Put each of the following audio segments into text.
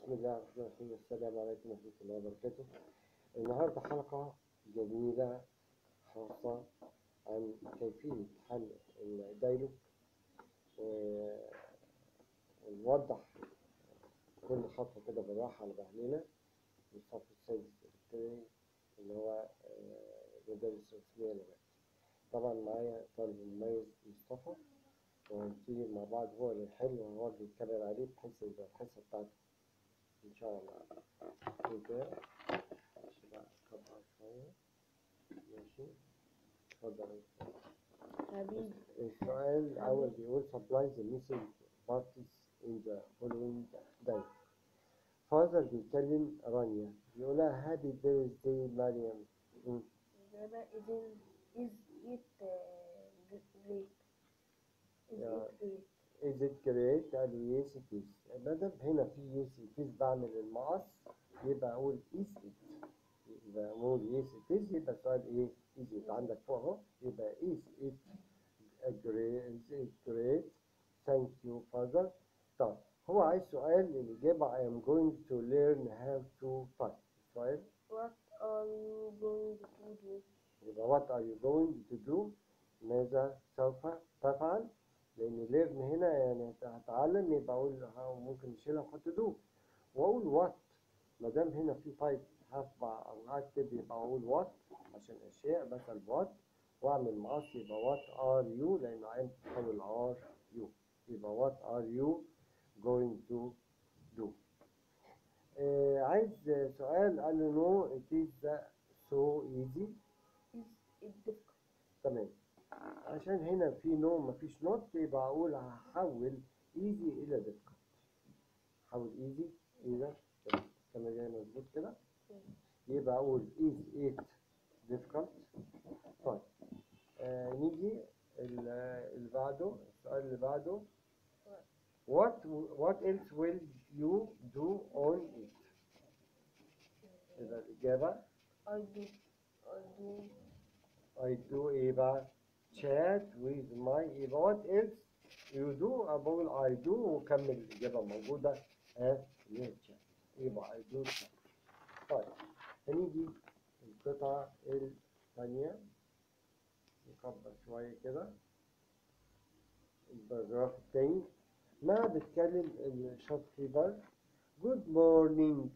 بسم الله الرحمن الرحيم السلام عليكم ورحمة الله وبركاته النهاردة حلقة جميلة خاصة عن كيفية حل الدايلوج و- ونوضح كل خطوة كده بالراحة على مهلنا في الصف السادس الابتدائي اللي هو آه، مدرس رسمية لغات طبعا معايا طالب مميز مصطفى وهنبتدي مع بعض هو اللي يحل وهو اللي يتكلم عليه بحيث يبقى الحصة بتاعته إن شاء الله كده ماشي بقى طبعا شوية ماشي اتفضل حبيبي السؤال الأول بيقول supply the missing parties in the following day father بيكلم رانيا بيقول لها happy birthday مريم مم. الإجابة إذن is it uh, great is Yeah. it great is it great قال له yes it is ما دام هنا في yes it is بعمل المقص يبقى أقول is it يبقى أقول yes it is يبقى السؤال إيه is it عندك فوق أهو يبقى is it a great is it great thank you father طب هو عايز سؤال الإجابة I am going to learn how to type السؤال what are you going to do يبقى what are you going to do ماذا سوف تفعل لأن learn هنا يعني هتعلم يبقى أقول ها- ممكن نشيلها ونحط do وأقول what ما دام هنا في تايب هطبع أو هكتب يبقى أقول what عشان أشياء مثلا what وأعمل مقص يبقى what are you لأن عين تحول are you يبقى what are you going to do آه عايز سؤال قال له no it is so easy is it difficult تمام عشان هنا في نو مفيش نوت يبقى اقول هحول ايزي الى ديفيكولت حول ايزي الى كما جاي مظبوط كده يبقى اقول از ات ديفيكولت طيب آه نيجي ال- اللي بعده السؤال اللي بعده what what else will you do on it يبقى الإجابة I do I do I do إيه بقى chat with my يبقى what else you do أقول I do وكمل الإجابة موجودة ها اللي هي chat يبقى I do chat طيب هنيجي القطعة الثانية نكبر شوية كده الباراجراف التاني ما بتكلم الشوب كيبر Good morning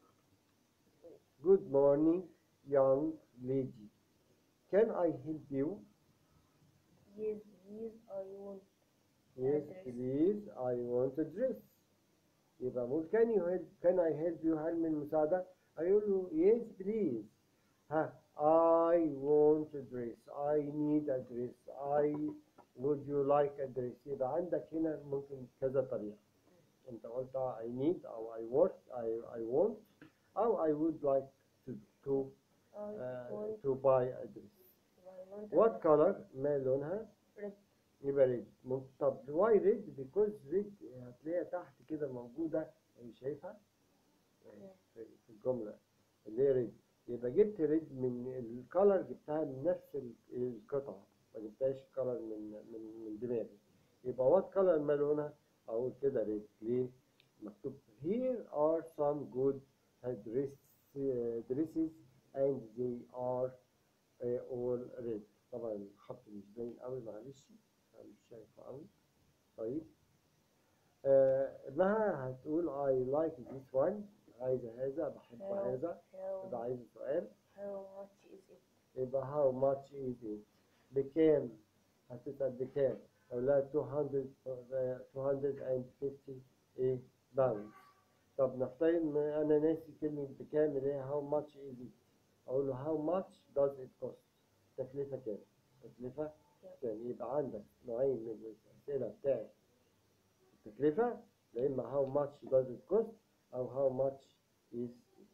Good morning young lady Can I help you? yes please I want Yes, Address. please. I want a dress. يبقى مول can you help can I help you هل من مساعدة؟ أقول له yes please. ها I want a dress. I need a dress. I would you like a dress. يبقى عندك هنا ممكن كذا طريقة. أنت قلت I need أو I want I I want أو I would like to to I uh, want to buy a dress. I want What color؟ ما لونها؟ red يبقى ريد طب واي ريد بيكوز ريد هتلاقيها تحت كده موجودة أهي شايفها أهي في في الجملة اللي هي ريد يبقى جبت ريد من الكالر جبتها من نفس ال- القطعة ما جبتهاش كالر من من من دماغي يبقى وات كالر ما لونها أقول كده ريد ليه؟ مكتوب here are some good dress, dresses and they are uh, all red طبعا الخط مش باين قوي معلش أنا مش شايفه قوي طيب آه مها هتقول I like this one عايزة هذا بحب how هذا يبقى how عايز سؤال how much is it يبقى how much is it بكام هتسأل بكام أقول لها 200 آه، 250 إيه باوند طب نفترض إن أنا ناسي كلمة بكام اللي هي how much is it أقول له how much does it cost تكلفة كام تكلفة كام يبقى عندك نوعين من الأسئلة بتاعت التكلفة يا إما how much does it cost أو how much is it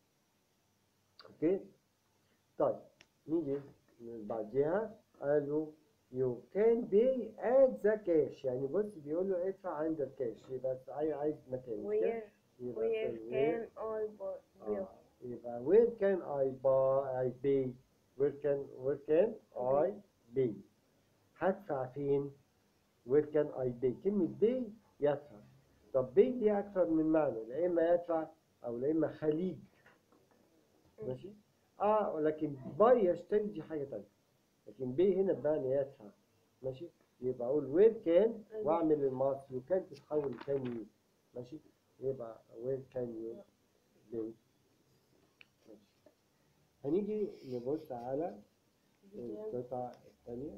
أوكي طيب نيجي بعديها قالوا you can pay at the cash يعني بص بيقول له ادفع عند الكاش يبقى عايز عايز مكان مش كده؟ where يبقى where في can I buy bill آه. يبقى where can I buy I pay where can where can I pay هدفع فين where can I pay كلمة pay يدفع طب بي دي اكثر من معنى لا اما يدفع او لا اما خليج ماشي اه ولكن باي يشتري دي حاجه تانية لكن بي هنا بمعنى يدفع ماشي يبقى اقول وير كان واعمل الماس يو كان تتحول كان يو ماشي يبقى وير كان يو بي ماشي هنيجي نبص على القطعة الثانية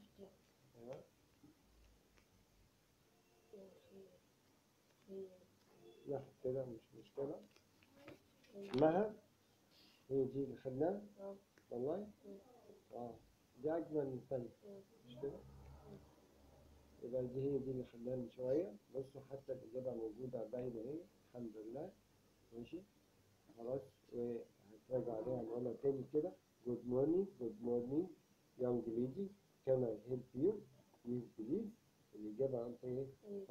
لا كده مش مشكلة مها هي دي اللي خدناها والله اه دي أجمل من الثانية مش كده يبقى دي هي دي اللي خدناها من شوية بصوا حتى الإجابة موجودة باينة اهي الحمد لله ماشي خلاص وهتراجع عليها نقولها تاني كده Good morning, good morning, young lady. Can I help you? Please, please. الإجابة قلت إيه؟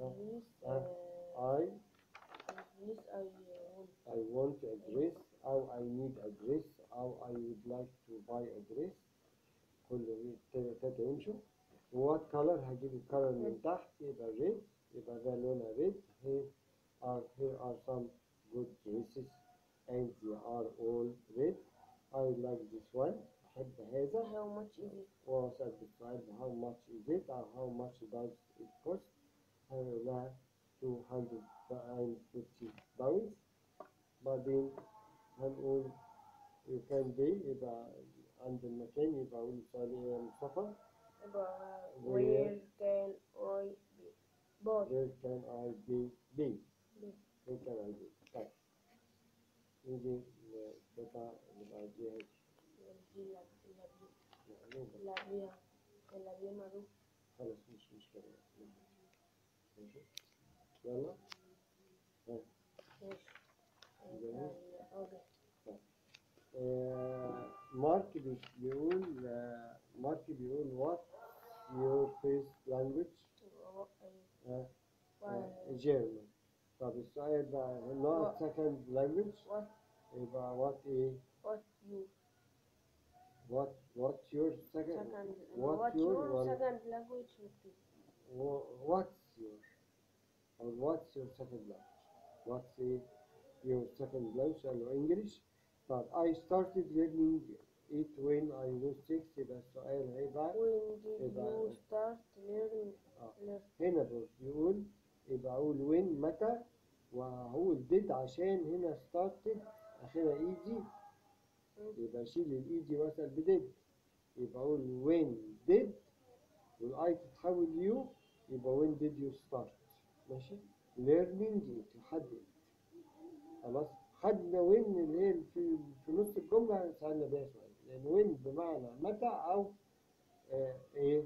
I I want address أو I need address أو I would like to buy address كل كده تلاتة يمشوا what color هجيب الكالر من تحت يبقى red يبقى ده لونها red here are here are some good dresses and they are all red I like this one أحب هذا How much is it? وأسأل السؤال how much is it أو how much does it cost هيقول لها 250 pounds بعدين هنقول you can pay يبقى عند المكان يبقى أقول السؤال إيه يا مصطفى يبقى Where- where can I be? Buy. where can I be be Be. where can I be طيب نيجي للقطعة اللي بعديها دي اللي اللي معلومة اللي قبليها اللي قبليها معروف خلاص مش مشكلة ماشي يلا ماشي جميل. اوكي آه، مارك بي- بيقول آه، مارك بيقول what your first language آه، آه، German طب السؤال بقى not What? second language what يبقى what ايه what you what what's your second second what what your your ولا- second language مكتوب wha- what's your or what's your second language what's ايه your second language قال له English طب I started learning it when I was six يبقى السؤال هيبقى when did يبقى- you start learning آه. learn هنا بص بيقول يبقى اقول وين متى وهقول did عشان هنا started اخرها ايزي يبقى اشيل الايزي واسال بديد يبقى اقول when did والاي تتحول يو يبقى when did you start ماشي learning تحدد خلاص خدنا وين اللي هي في في نص الجمله سالنا بيها سؤال لان وين بمعنى متى او آه ايه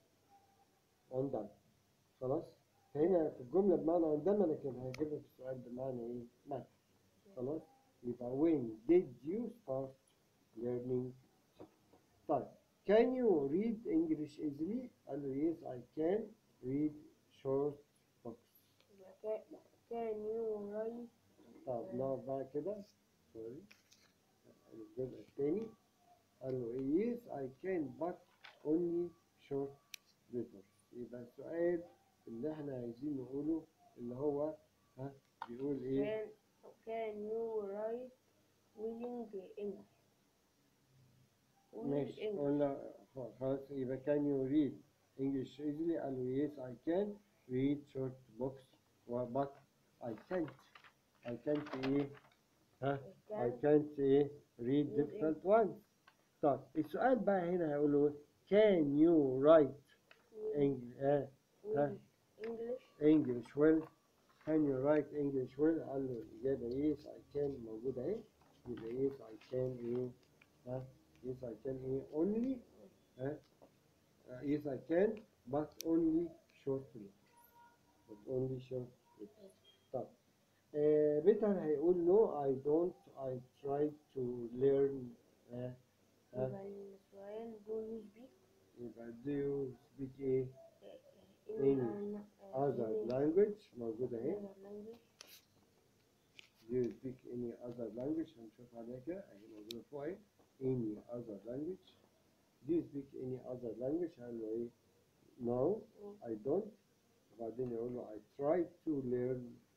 عندما خلاص فهنا في الجملة بمعنى عندما لكن هيجيب لك السؤال بمعنى ايه متى خلاص يبقى when did you start learning طيب can you read English easily قال له yes I can read short books يبقى ca- can you write طب نقعد بقى كده سوري الجزء الثاني قال له yes I can but only short letters يبقى السؤال اللي احنا عايزين نقوله اللي هو ها بيقول ايه can can you write willing English will ماشي English قلنا خلاص يبقى can you read English easily قال له yes I can read short books و- but I can't I can't ايه ها I can can't ايه read Read difficult ones طب السؤال بقى هنا هيقول له can you write will, Eng- آه will English English well can you write English well قال له الإجابة yes I can موجودة اهي يبقى yes I can ايه ها yes I can ايه only ها uh, yes I can but only short letters but only short letters طب آه بيتر هيقول no I don't I try to learn آه ها يبقى السؤال do you speak يبقى do you speak ايه in In an other language موجودة اهي other language Do you speak any other language? هنشوف عليها كده اهي موجودة فوق اهي any other language Do you speak any other language؟ هقول له ايه No I don't وبعدين يقول له I try to learn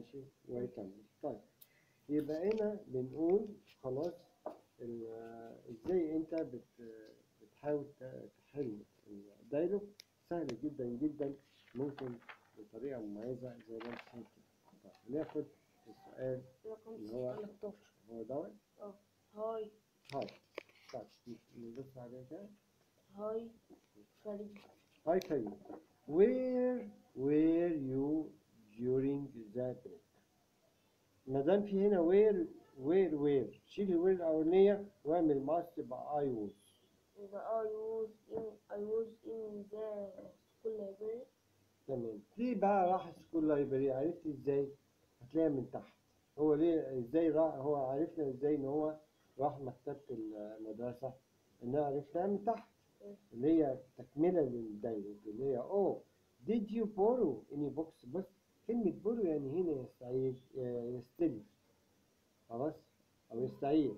ماشي ويكمل طيب يبقى هنا بنقول خلاص ال- آه، ازاي انت بت بتحاول ت- تحل الدايلوج سهل جدا جدا ممكن بطريقة مميزة زي ما انت شايف كده طيب ناخد السؤال رقم اللي هو 13 هو دوت هاي هاي طيب نبص عليه كده هاي فريد Hi Karim. Where were you during the break? ما دام في هنا where where where شيل الوير الأولانية واعمل must يبقى I was. يبقى I was in I was in the school library تمام. ليه بقى راح سكول لايبرري؟ عرفت ازاي؟ هتلاقيها من تحت. هو ليه ازاي راح هو عرفنا ازاي ان هو راح مكتبة المدرسة؟ انها عرفتها من تحت. اللي هي تكملة للدايلوج اللي هي اوه did you borrow any books بس كلمة borrow يعني هنا يستعير يستلف خلاص أو يستعير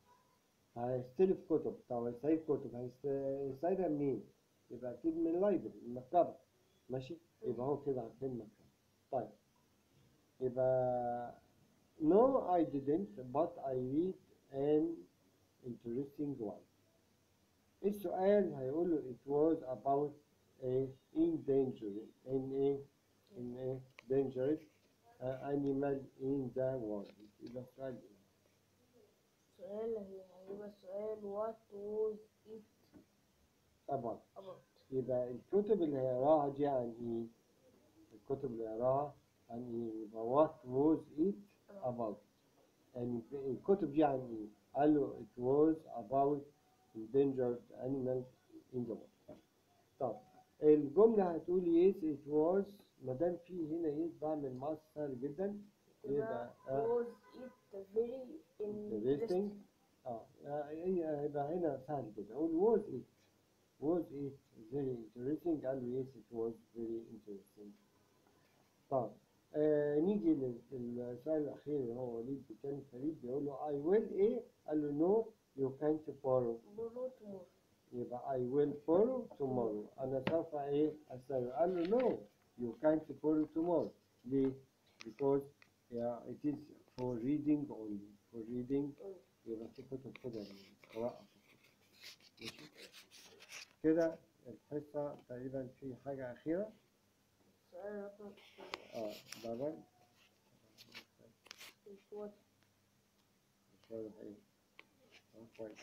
هيستلف كتب طب هيستعير كتب هيست- هيستعيرها منين؟ يبقى أكيد من اللايبرري من المكتبة ماشي؟ يبقى هو كده في المكتبة طيب يبقى no I didn't but I read an interesting one السؤال هيقول له it was about a endangered in a in a dangerous uh, animal in the world يبقى السؤال ايه؟ سؤال هي هيبقى السؤال what was it about about يبقى الكتب اللي هيقراها دي عن ايه؟ الكتب اللي هيقراها عن ايه؟ يبقى what was it about يعني الكتب دي عن ايه؟ قال له it was about endangered animals in the world طب الجملة هتقول yes it was ما دام في هنا yes بعمل ماس سهل جدا يبقى يبقى آه، was it very interesting interesting اه آه، هي- هيبقى هنا سهل جدا اقول was it was it very interesting قال له yes it was very interesting طب آه نيجي لل- للسؤال الأخير اللي هو وليد بيتكلم فريد بيقول له I will إيه؟ قال له no you can't borrow borrow tomorrow يبقى I will borrow tomorrow أنا سوف إيه أستلم قال له no you can't borrow tomorrow ليه؟ because yeah, it is for reading only for reading يبقى في كتب كده قراءة ماشي كده الحصة تقريبا في حاجة أخيرة سؤال رقم اه بابا what مش واضح ايه اه كويس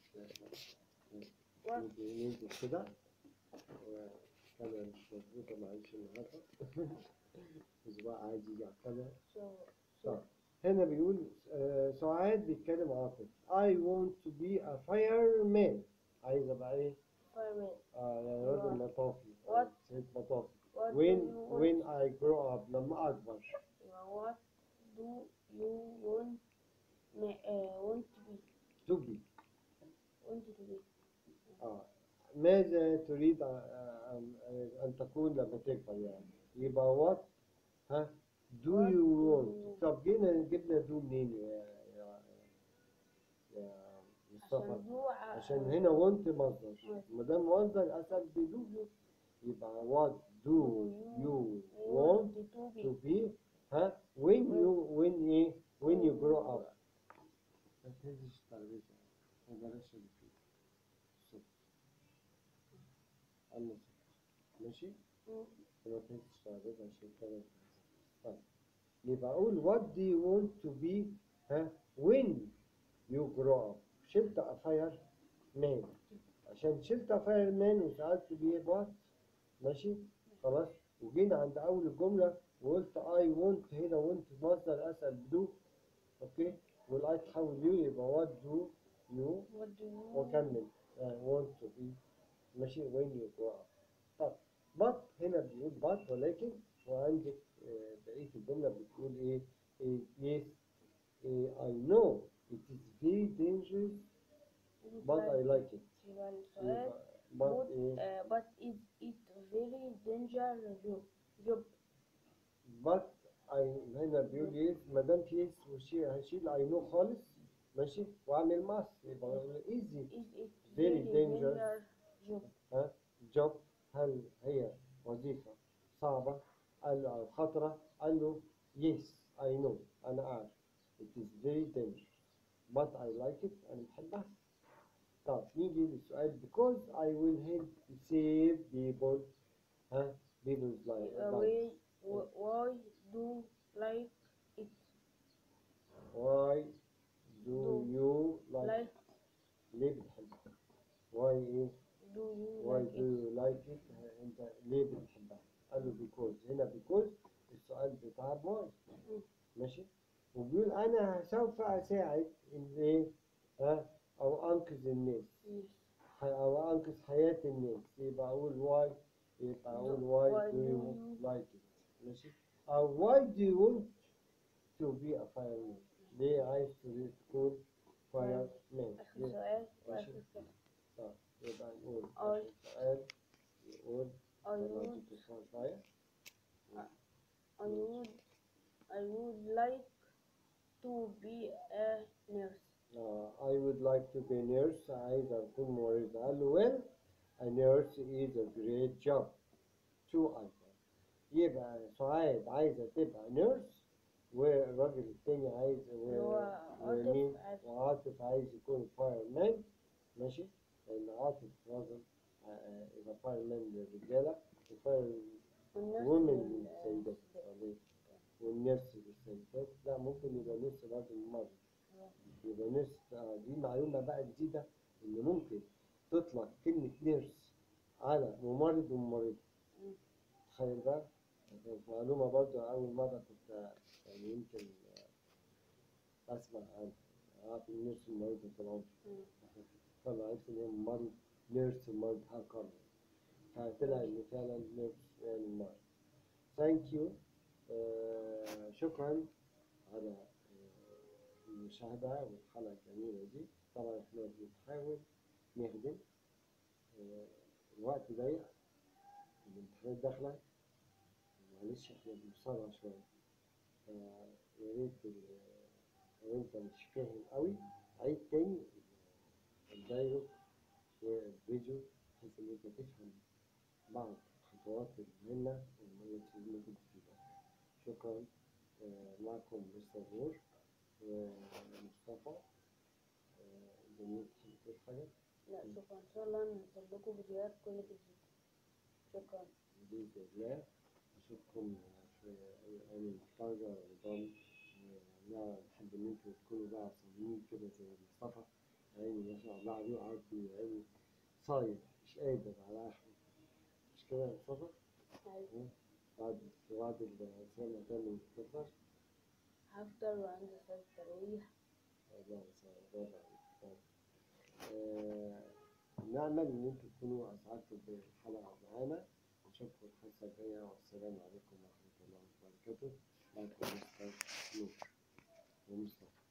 what نيجي ننزل كده والكاميرا مش مظبوطة معلش النهاردة أسبوع عايز يجي على الكاميرا so طيب هنا بيقول آه، سعاد بيتكلم عاطف I want to be a fireman عايز ابقى ايه؟ fireman اه يعني راجل مطافي What? سيد مطافي what when do you want when I grow up لما اكبر what do you want ma- uh, want to be to be want to be اه ماذا تريد آه، آه، أن أن تكون لما تكبر يعني يبقى what ها do What you do want you- طب جينا جبنا do منين يا يا يا مصطفى عشان دو ع- عشان هنا want مصدر مصدر. ما دام مصدر اسال بدو يبقى what do you want to be to be ها when you when ايه when you grow up ما تهزش الترابيزه ما بلاش اللي فيه صوت عنا صوت ماشي مم. ما تهزش الترابيزه عشان كده طيب يبقى اقول what do you want to be ها when you grow up شلت a fireman عشان شلت a fireman وسألت بيه what ماشي خلاص وجينا عند أول الجملة وقلت I want هنا want مصدر أسأل بدو أوكي والأي تحول يو يبقى what do you what do you وأكمل uh, want to be ماشي when you grow up طب but هنا بيقول but ولكن وعندك آه، بقية الجملة بتقول إيه إيه yes إيه I know it is very dangerous but I like it يبقى السؤال يبقى but but, إيه uh, but is it very dangerous job job but I هنا بيقول يس ما دام في يس وشي هشيل I know خالص ماشي واعمل ماس يبقى ايزي is it Very very dangerous. dangerous job ها جوب هل هي وظيفة صعبة قال له أو خطرة قال له يس I know أنا أعرف it is very dangerous but I like it أنا بحبها طب نيجي للسؤال because I will help to save people ها people's life Why, why do like it? why do Do you like Like ليه بتحبها why إيه do you why like do it? you like it أنت ليه بتحبها قال له because هنا because السؤال بتاع boy مم. ماشي وبيقول أنا سوف أساعد إن إيه ها أو أنقذ الناس Yes. ح- أو أنقذ حياة الناس يبقى أقول why يبقى أقول Do- why why do do you you- like it ماشي أو why do you want to be a fireman ليه عايز تريد تكون fireman آخر ليه؟ سؤال ماشي. وآخر سؤال. طب يبقى نقول I- آخر سؤال نقول I I would, like to become fire I would, I would like to be a nurse. Uh, I would like to be a nurse عايز أكون ممرضة قال له well a nurse is a great job two items يبقى سعاد عايزة تبقى نيرس والراجل التاني عايز و- هو عاطف ومين عايز- وعاطف عايز يكون فاير مان ماشي لأن عاطف راجل آه، يبقى فاير مان للرجالة وفاير والنرس وومن لل- للسيدات ولا- والنيرس للسيدات لا ممكن يبقى نيرس برضه للمرض يبقى نيرس آه، دي معلومة بقى جديدة إن ممكن تطلق كلمة نيرس على ممرض وممرضة مم. تخيل بقى كانت معلومة برضه أول مرة كنت آه، يعني يمكن آه، أسمع عنها أعرف إن نيرس وممرضة طول عمري مم. طلع عرفت إن هي ممرض نيرس وممرض هكذا فطلع إن فعلا نيرس يعني ممرض ثانك يو شكرا على آه، المشاهدة والحلقة الجميلة دي طبعا احنا بنحاول نخدم آه، الوقت ضيق الامتحانات داخلة معلش احنا بنسرع شوية فيا ريت ال- لو انت مش فاهم قوي عيد تاني الدايركت والفيديو بحيث ان انت تفهم بعض الخطوات المهمة التي ممكن تفيدك شكرا آه، معكم مستر نور ومصطفى آه، جميل تحب تقول حاجة لا شكرا إن شاء الله ننزل لكم فيديوهات كل جديد شكرا بإذن الله أشوفكم في أيام الفرجة رمضان ونعم نحب إن انتوا تكونوا بقى صايمين كده زي مصطفى عيني ما شاء الله عليه عادي عيني صايم مش قادر على آخره مش كده يا مصطفى؟ أيوة. بعد بعد السنة تاني تفطر هفطر وعندي صلاة التراويح الله يسعدك آه، نأمل إن انتوا تكونوا أسعدتوا بالحلقة معانا نشوفكم الحلقة الجاية والسلام عليكم ورحمة الله وبركاته معكم مستر نور ومصطفى